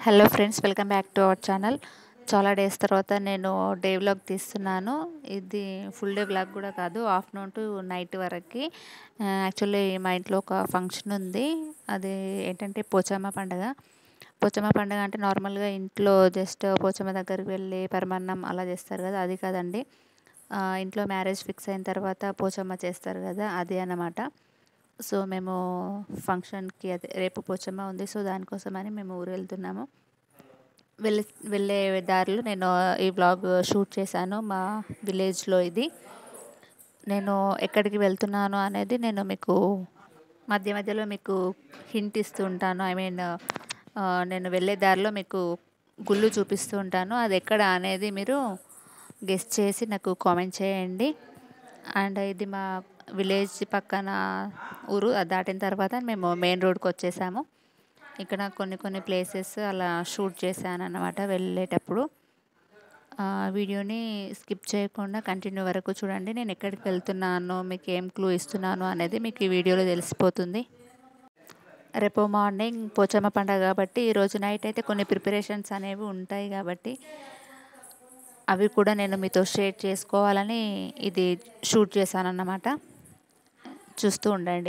Hello friends welcome back to our channel చాలా days తర్వాత నేను డే వ్లాగ్ తీస్తున్నాను ఇది ఫుల్ డే వ్లాగ్ కూడా కాదు ఆఫ్టర్నూన్ టు నైట్ వరకు యాక్చువల్లీ మా ఇంట్లో ఒక ఫంక్షన్ ఉంది అది ఏంటంటే పోచమ్మ పండగ పోచమ్మ పండగ అంటే నార్మల్గా ఇంట్లో జస్ట్ పోచమ్మ దగ్గరికి వెళ్ళి పరమాన్నం అలా చేస్తారు కదా అది కాదండి ఆ, ఇంట్లో మ్యారేజ్ ఫిక్స్ అయిన తర్వాత పోచమ్మ చేస్తారు కదా అది అన్నమాట సో మేము ఫంక్షన్కి అదే రేపు పోచమ్మ ఉంది సో దానికోసమని మేము ఊరు వెళ్తున్నాము వెళ్ళే వెళ్ళే దారిలో నేను ఈ వ్లాగ్ షూట్ చేశాను మా విలేజ్లో ఇది నేను ఎక్కడికి వెళ్తున్నాను అనేది నేను మీకు మధ్య మధ్యలో మీకు హింట్ ఇస్తూ ఉంటాను ఐ మీన్ నేను వెళ్ళే దారిలో మీకు గుళ్ళు చూపిస్తూ ఉంటాను అది ఎక్కడ అనేది మీరు గెస్ట్ చేసి నాకు కామెంట్ చేయండి అండ్ ఇది మా విలేజ్ పక్కన ఊరు అది దాటిన తర్వాత మేము మెయిన్ రోడ్కి వచ్చేసాము ఇక్కడ కొన్ని కొన్ని ప్లేసెస్ అలా షూట్ చేశాను అన్నమాట వెళ్ళేటప్పుడు ఆ, వీడియోని స్కిప్ చేయకుండా కంటిన్యూ వరకు చూడండి నేను ఎక్కడికి వెళ్తున్నాను మీకు ఏం క్లూ ఇస్తున్నాను అనేది మీకు ఈ వీడియోలో తెలిసిపోతుంది రేపు మార్నింగ్ పోచమ్మ పండగ కాబట్టి ఈరోజు నైట్ అయితే కొన్ని ప్రిపరేషన్స్ అనేవి ఉంటాయి కాబట్టి అవి కూడా నేను మీతో షేర్ చేసుకోవాలని ఇది షూట్ చేశాను అన్నమాట చూస్తూ ఉండండి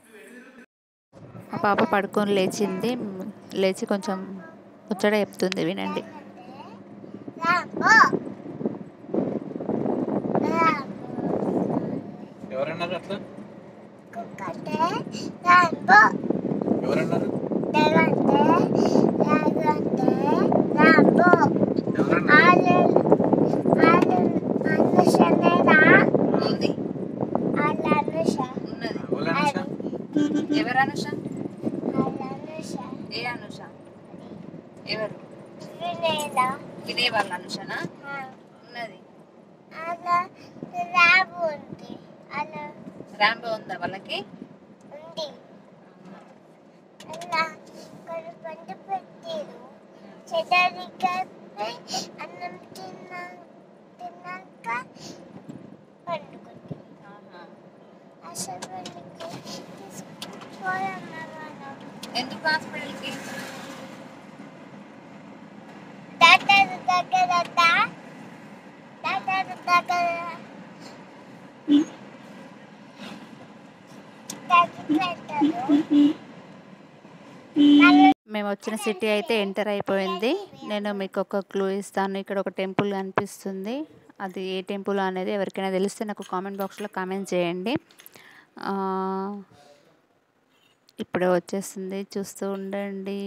మా పాప పడుకొని లేచింది లేచి కొంచెం ముచ్చట చెప్తుంది వినండి ఎవరన్నారు అట్లా కుక్కటే రాంబో ఎవరన్నారు లేగంటే లేగంటే రాంబో ఎవరన్నారు ఆలు ఆలు అనుషనేనా ఉంది ఆలు అనుష ఉన్నది ఎవరు అనుష ఎవరు అనుష ఆలు అనుష ఏ అనుష ఎవరు వినేదా వినే వాళ్ళ అనుషనా ఉన్నది అలా రాబు ఉంది అలా ర్యాంబో ఉందా వాళ్ళకి ఉంది అలా కొన్ని పండు పెట్టారు చెడ్డది కలిపి అన్నం తిన్నా తిన్నాక పండుకుంది అసలు వాళ్ళకి తీసుకుపోయామా మనం ఎందుకు హాస్పిటల్కి డాక్టర్ దగ్గర డాక్టర్ దగ్గర డాక్టర్ పెట్టారు మేము వచ్చిన సిటీ అయితే ఎంటర్ అయిపోయింది నేను మీకు ఒక క్లూ ఇస్తాను ఇక్కడ ఒక టెంపుల్ కనిపిస్తుంది అది ఏ టెంపుల్ అనేది ఎవరికైనా తెలిస్తే నాకు కామెంట్ బాక్స్లో కామెంట్ చేయండి ఆ, ఇప్పుడే వచ్చేస్తుంది చూస్తూ ఉండండి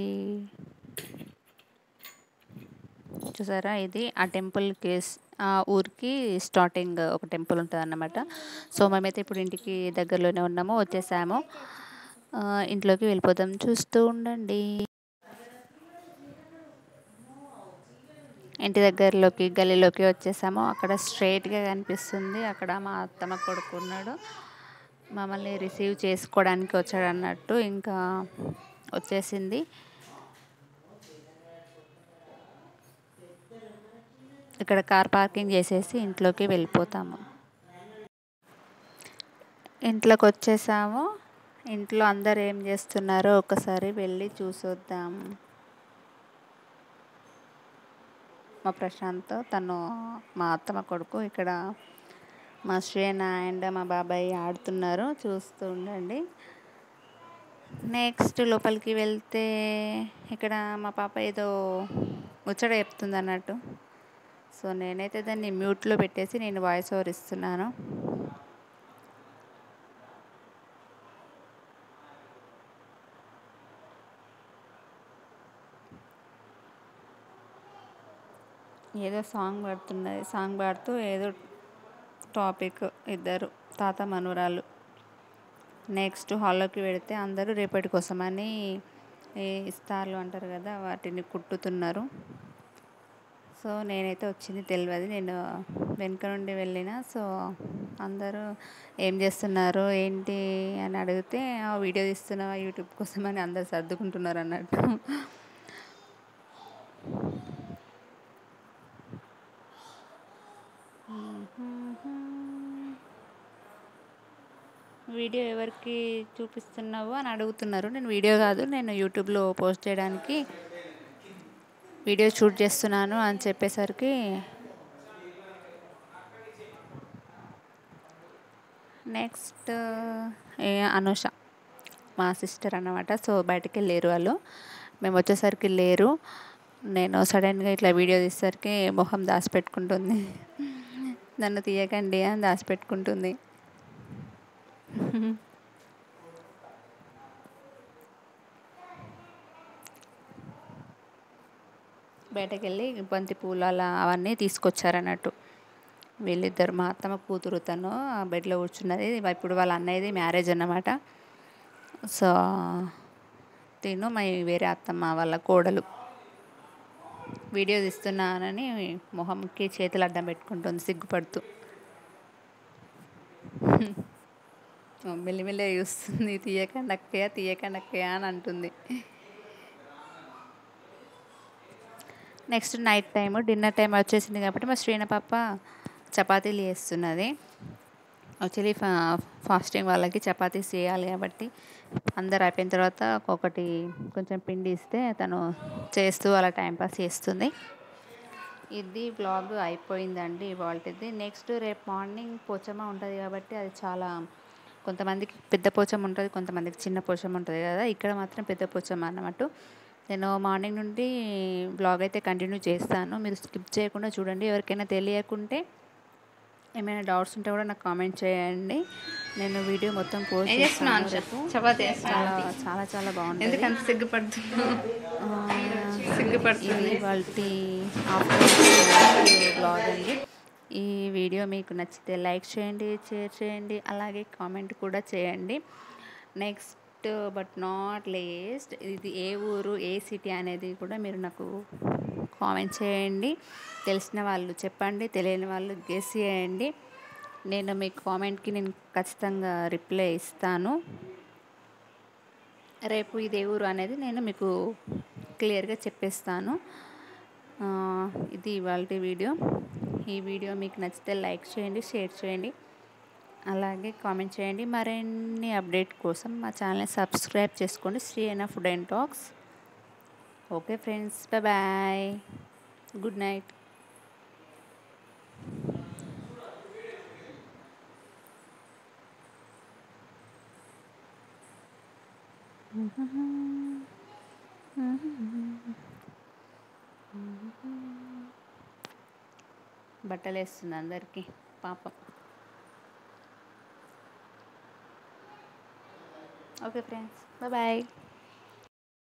చూసారా ఇది ఆ టెంపుల్కి స్- ఆ ఊరికి స్టార్టింగ్ ఒక టెంపుల్ ఉంటుంది అన్నమాట సో మేమైతే ఇప్పుడు ఇంటికి దగ్గరలోనే ఉన్నాము వచ్చేసాము ఆ, ఇంట్లోకి వెళ్ళిపోదాం చూస్తూ ఉండండి ఇంటి దగ్గరలోకి గల్లీలోకి వచ్చేసాము అక్కడ స్ట్రైట్గా కనిపిస్తుంది అక్కడ మా అత్తమ్మ కొడుకు ఉన్నాడు మమ్మల్ని రిసీవ్ చేసుకోవడానికి వచ్చాడు అన్నట్టు ఇంకా వచ్చేసింది ఇక్కడ కార్ పార్కింగ్ చేసేసి ఇంట్లోకి వెళ్ళిపోతాము ఇంట్లోకి వచ్చేసాము ఇంట్లో అందరు ఏం చేస్తున్నారో ఒకసారి వెళ్ళి చూసొద్దాం మా ప్రశాంత్ తను మా అత్తమ్మ కొడుకు ఇక్కడ మా శ్రేణ అండ్ మా బాబాయ్ ఆడుతున్నారు చూస్తూ ఉండండి నెక్స్ట్ లోపలికి వెళ్తే ఇక్కడ మా పాప ఏదో ముచ్చట చెప్తుంది అన్నట్టు సో నేనైతే దాన్ని మ్యూట్లో పెట్టేసి నేను వాయిస్ ఓవర్ ఇస్తున్నాను ఏదో సాంగ్ పాడుతున్నది సాంగ్ పాడుతూ ఏదో టాపిక్ ఇద్దరు తాత మనవరాలు నెక్స్ట్ హాల్లోకి వెళితే అందరూ రేపటి కోసమని ఈ ఇస్తార్లు అంటారు కదా వాటిని కుట్టుతున్నారు సో నేనైతే వచ్చింది తెలియదు నేను వెనుక నుండి వెళ్ళిన సో అందరూ ఏం చేస్తున్నారు ఏంటి అని అడిగితే "ఆ, వీడియో తీస్తున్నావా యూట్యూబ్ కోసం అని అందరు సర్దుకుంటున్నారు అన్నట్టు వీడియో ఎవరికి చూపిస్తున్నావు అని అడుగుతున్నారు నేను వీడియో కాదు నేను యూట్యూబ్లో పోస్ట్ చేయడానికి వీడియో షూట్ చేస్తున్నాను అని చెప్పేసరికి నెక్స్ట్ ఏ అనుష మా సిస్టర్ అన్నమాట సో బయటికి వెళ్ళారు వాళ్ళు మేము వచ్చేసరికి లేరు నేను సడన్గా ఇట్లా వీడియో తీసేసరికి మొహం దాచిపెట్టుకుంటుంది నన్ను తీయకండి అని దాచిపెట్టుకుంటుంది బయటకు వెళ్ళి బంతి పూలు అలా అవన్నీ తీసుకొచ్చారన్నట్టు వీళ్ళిద్దరు మా అత్తమ్మ కూతురు తను ఆ బెడ్లో కూర్చున్నది ఇప్పుడు వాళ్ళ అన్నయ్యది మ్యారేజ్ అన్నమాట సో తిను మా వేరే అత్తమ్మ వాళ్ళ కోడలు వీడియో తీస్తున్నానని మొహంకి చేతులు అడ్డం పెట్టుకుంటుంది సిగ్గుపడుతూ మెల్లిమెల్లి చూస్తుంది తీయకండి అక్కయ్య తీయకండి అక్కయ్య అని అంటుంది next night time dinner time వచ్చేసింది కాబట్టి మా శ్రీన పాప చపాతీలు చేస్తున్నది యాక్చువల్లీ ఫా ఫాస్టింగ్ వాళ్ళకి చపాతీస్ చేయాలి కాబట్టి అందరు అయిపోయిన తర్వాత ఒక్కొక్కటి కొంచెం పిండి ఇస్తే తను చేస్తూ అలా టైంపాస్ చేస్తుంది ఇది బ్లాగ్ అయిపోయిందండి ఇవాళది నెక్స్ట్ రేపు మార్నింగ్ పోచమ్మ ఉంటుంది కాబట్టి అది చాలా కొంతమందికి పెద్ద పోచమ్మ ఉంటుంది కొంతమందికి చిన్న పోచమ్మ ఉంటుంది కదా ఇక్కడ మాత్రం పెద్ద పోచమ్మ అన్నమాట నేను మార్నింగ్ నుండి బ్లాగ్ అయితే కంటిన్యూ చేస్తాను మీరు స్కిప్ చేయకుండా చూడండి ఎవరికైనా తెలియకుంటే ఏమైనా డౌట్స్ ఉంటే కూడా నాకు కామెంట్ చేయండి నేను వీడియో మొత్తం పోస్ట్ ఏం చేస్తున్నావు చేస్తాను అనుష? రేపు చపాతీ చాలా చేస్తున్నావా? చాలా చాలా బాగుంటుంది ఎందుకంత సిగ్గుపడుతున్నావు ఆ, సిగ్గుపడుతుంది. ఇది వాళ్ళ ఆఫ్టర్ బ్లాగ్ అండి ఈ వీడియో మీకు నచ్చితే లైక్ చేయండి షేర్ చేయండి అలాగే కామెంట్ కూడా చేయండి నెక్స్ట్ బట్ నాట్ లేస్ట్ ఇది ఏ ఊరు ఏ సిటీ అనేది కూడా మీరు నాకు కామెంట్ చేయండి తెలిసిన వాళ్ళు చెప్పండి తెలియని వాళ్ళు గెస్ చేయండి నేను మీ కామెంట్కి నేను ఖచ్చితంగా రిప్లై ఇస్తాను రేపు ఇది ఏ ఊరు అనేది నేను మీకు క్లియర్గా చెప్పేస్తాను ఆ, ఇది ఇవాళ వీడియో ఈ వీడియో మీకు నచ్చితే లైక్ చేయండి షేర్ చేయండి అలాగే కామెంట్ చేయండి మరిన్ని అప్డేట్ కోసం మా ఛానల్ని సబ్స్క్రైబ్ చేసుకోండి శ్రీ అయిన food and talks okay friends bye good night బట్టలు వేస్తుంది అందరికీ పాపం ఓకే ఫ్రెండ్స్ బాయ్